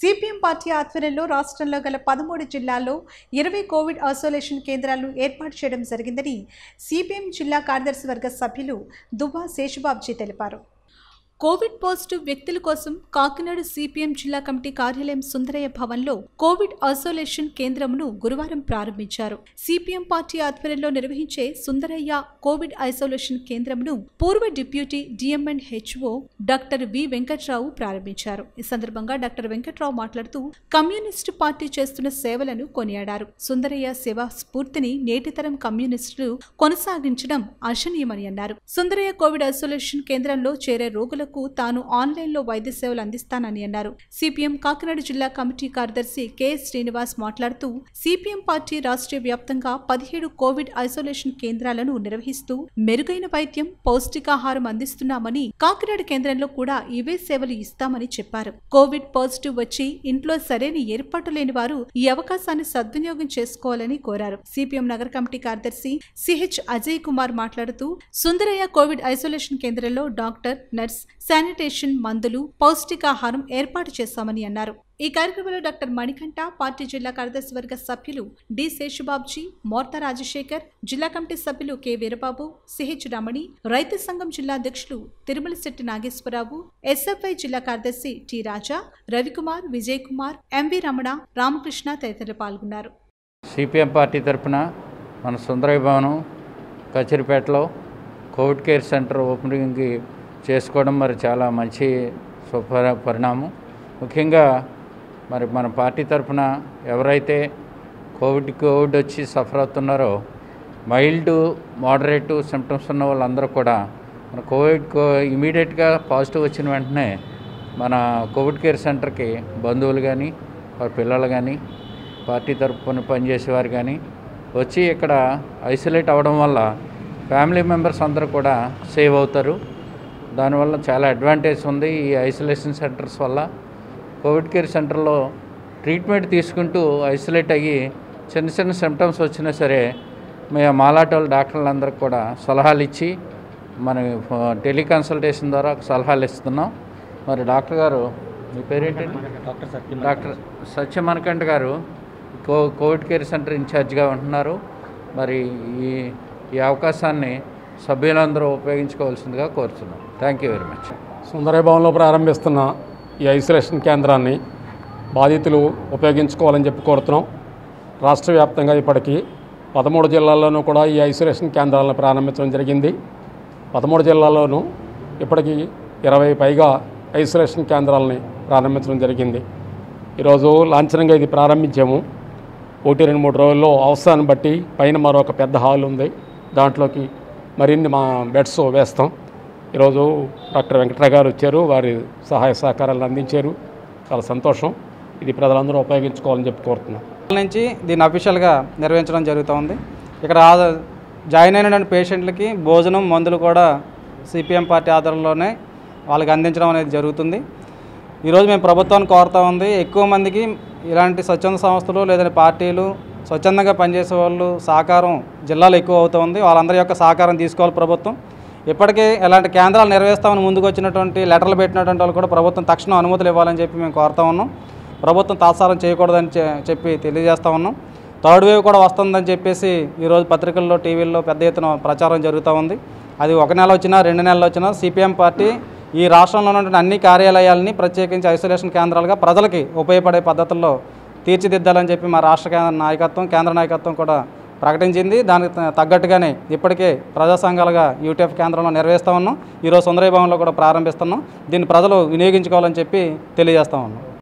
CPM party ఆధ్వర్యంలో రాష్ట్రంలో గల పదమూడు జిల్లాల్లో ఇరవై కోవిడ్ ఐసోలేషన్ కేంద్రాలను ఏర్పాటు చేయడం జరిగిందని సిపిఎం జిల్లా కార్యదర్శి వర్గ సభ్యులు దువ్వా శేషుబాబ్జీ తెలిపారు కోవిడ్ పాజిటివ్ వ్యక్తుల కోసం కాకినాడ సిపిఎం జిల్లా కమిటీ కార్యాలయం సుందరయ్య భవన్లో కోవిడ్ ఐసోలేషన్ కేంద్రమును గురువారం ప్రారంభించారు సిపిఎం పార్టీ ఆధ్వర్యంలో నిర్వహించే సుందరయ్య కోవిడ్ ఐసోలేషన్ కేంద్రమును పూర్వ deputy DM and HO doctor V Venkatrao ప్రారంభించారు ఈ సందర్భంగా డాక్టర్ వెంకట్రావు మాట్లాడుతూ కమ్యూనిస్టు పార్టీ చేస్తున్న సేవలను కొనియాడారు సుందరయ్య సేవా స్ఫూర్తిని నేటితరం కమ్యూనిస్టులు కొనసాగించడం అర్షణీయమని అన్నారు సుందరయ్య కోవిడ్ ఐసోలేషన్ కేంద్రంలో చేరే రోగులకు తాను ఆన్లైన్లో వైద్య సేవలు అందిస్తానని అన్నారు సిపిఎం కాకినాడ జిల్లా కమిటీ కార్యదర్శి కెఎస్ శ్రీనివాస్ మాట్లాడుతూ సిపిఎం పార్టీ రాష్ట్రీయ వ్యాప్తంగా పదిహేడు కోవిడ్ ఐసోలేషన్ కేంద్రాలను నిర్వహిస్తూ మెరుగైన వైద్యం పౌష్టికాహారం అందిస్తున్నామని కాకినాడ కేంద్రంలో కూడా ఇవే సేవలు ఇస్తామని చెప్పారు కోవిడ్ పాజిటివ్ వచ్చి ఇంట్లో సరైన ఏర్పాటు లేని వారు ఈ అవకాశాన్ని సద్వినియోగం చేసుకోవాలని కోరారు సిపిఎం నగర కమిటీ కార్యదర్శి సిహెచ్ అజయ్ కుమార్ మాట్లాడుతూ సుందరయ్య కోవిడ్ ఐసోలేషన్ కేంద్రంలో డాక్టర్ నర్స్ శానిటేషన్ మందులు పౌష్టికాహారం ఏర్పాటు చేశామని అన్నారు ఈ కార్యక్రమంలో డాక్టర్ మణికంఠ పార్టీ జిల్లా కార్యదర్శి వర్గ సభ్యులు డి శేషుబాబ్జీ మోర్తా రాజశేఖర్ జిల్లా కమిటీ సభ్యులు కె వీరబాబు సిహెచ్ రమణి రైతు సంఘం జిల్లా అధ్యక్షులు తిరుమల శెట్టి నాగేశ్వరరావు ఎస్ఎఫ్ఐ జిల్లా కార్యదర్శి టి రాజా రవికుమార్ విజయ్ కుమార్ ఎంవి రమణ రామకృష్ణ తదితరులు పాల్గొన్నారు సిపిఎం పార్టీ తరఫున మన సుందరయ్య భవనం కచిరిపేటలో కోవిడ్ కేర్ సెంటర్ ఓపెనింగ్ చేసుకోవడం మరి చాలా మంచి సుపర పరిణామం ముఖ్యంగా మరి మన పార్టీ తరఫున ఎవరైతే కోవిడ్ కోవిడ్ వచ్చి సఫర్ అవుతున్నారో మైల్డ్ మోడరేట్ సిమ్టమ్స్ ఉన్న వాళ్ళందరూ కూడా మన కోవిడ్ కో ఇమీడియట్గా పాజిటివ్ వచ్చిన వెంటనే మన కోవిడ్ కేర్ సెంటర్కి బంధువులు కానీ వారి పిల్లలు కానీ పార్టీ తరపున పనిచేసేవారు కానీ వచ్చి ఇక్కడ ఐసోలేట్ అవ్వడం వల్ల ఫ్యామిలీ మెంబర్స్ అందరూ కూడా సేవ్ అవుతారు దానివల్ల చాలా అడ్వాంటేజ్ ఉంది ఈ ఐసోలేషన్ సెంటర్స్ వల్ల కోవిడ్ కేర్ సెంటర్లో ట్రీట్మెంట్ తీసుకుంటూ ఐసోలేట్ అయ్యి చిన్న చిన్న సిమ్టమ్స్ వచ్చినా సరే మేము మాలాటి వాళ్ళ డాక్టర్లందరికీ కూడా సలహాలు ఇచ్చి మన టెలికన్సల్టేషన్ ద్వారా సలహాలు ఇస్తున్నాం మరి డాక్టర్ గారు మీ పేరేంటండి డాక్టర్ సత్యం డాక్టర్ సత్యమణకంఠ గారు కో కోవిడ్ కేర్ సెంటర్ ఇన్ఛార్జ్గా ఉంటున్నారు మరి ఈ ఈ అవకాశాన్ని సభ్యులందరూ ఉపయోగించుకోవాల్సిందిగా కోరుతున్నాం thank you very much Sundarayya భవన్లో ప్రారంభిస్తున్న ఈ ఐసోలేషన్ కేంద్రాన్ని బాధితులు ఉపయోగించుకోవాలని చెప్పి కోరుతున్నాం రాష్ట్ర వ్యాప్తంగా ఇప్పటికీ పదమూడు జిల్లాల్లోనూ కూడా ఈ ఐసోలేషన్ కేంద్రాలను ప్రారంభించడం జరిగింది పదమూడు జిల్లాల్లోనూ ఇప్పటికీ ఇరవై పైగా ఐసోలేషన్ కేంద్రాలని ప్రారంభించడం జరిగింది ఈరోజు లాంఛనంగా ఇది ప్రారంభించాము ఒకటి రెండు మూడు రోజుల్లో అవసరాన్ని బట్టి పైన మరొక పెద్ద హాల్ ఉంది దాంట్లోకి మరిన్ని మా బెడ్స్ వేస్తాం ఈరోజు డాక్టర్ వెంకటరావు గారు వచ్చారు వారి సహాయ సహకారాలను అందించారు చాలా సంతోషం ఇది ప్రజలందరూ ఉపయోగించుకోవాలని చెప్పి కోరుతున్నాం నుంచి దీన్ని అఫీషియల్గా నిర్వహించడం జరుగుతూ ఉంది ఇక్కడ ఆ- జాయిన్ అయిన పేషెంట్లకి భోజనం మందులు కూడా సిపిఎం పార్టీ ఆధ్వర్యంలోనే వాళ్ళకి అందించడం అనేది జరుగుతుంది ఈరోజు మేము ప్రభుత్వాన్ని కోరుతా ఉంది ఎక్కువ మందికి ఇలాంటి స్వచ్ఛంద సంస్థలు లేదంటే పార్టీలు స్వచ్ఛందంగా పనిచేసే వాళ్ళు సహకారం జిల్లాలో ఎక్కువ అవుతూ ఉంది వాళ్ళందరి యొక్క సహకారం తీసుకోవాలి ప్రభుత్వం ఇప్పటికే ఇలాంటి కేంద్రాలు నిర్వహిస్తామని ముందుకు వచ్చినటువంటి లెటర్లు పెట్టినటువంటి వాళ్ళు కూడా ప్రభుత్వం తక్షణం అనుమతులు ఇవ్వాలని చెప్పి మేము కోరుతా ఉన్నాం ప్రభుత్వం తాత్సారం చేయకూడదని చె- చెప్పి తెలియజేస్తా ఉన్నాం థర్డ్ వేవ్ కూడా వస్తుందని చెప్పేసి ఈరోజు పత్రికల్లో టీవీల్లో పెద్ద ఎత్తున ప్రచారం జరుగుతూ ఉంది అది ఒక నెల వచ్చినా రెండు నెలలు వచ్చినా సిపిఎం పార్టీ ఈ రాష్ట్రంలో ఉన్నటువంటి అన్ని కార్యాలయాలని ప్రత్యేకించి ఐసోలేషన్ కేంద్రాలుగా ప్రజలకి ఉపయోగపడే పద్ధతుల్లో తీర్చిదిద్దాలని చెప్పి మా రాష్ట్ర కేంద్ర నాయకత్వం కేంద్ర నాయకత్వం కూడా ప్రకటించింది దానికి త- తగ్గట్టుగానే ఇప్పటికే ప్రజా సంఘాలుగా యూటీఎఫ్ కేంద్రంలో నిర్వహిస్తూ ఉన్నాం ఈరోజు సుందరయ్య భవన్లో కూడా ప్రారంభిస్తున్నాం దీన్ని ప్రజలు వినియోగించుకోవాలని చెప్పి తెలియజేస్తా ఉన్నాం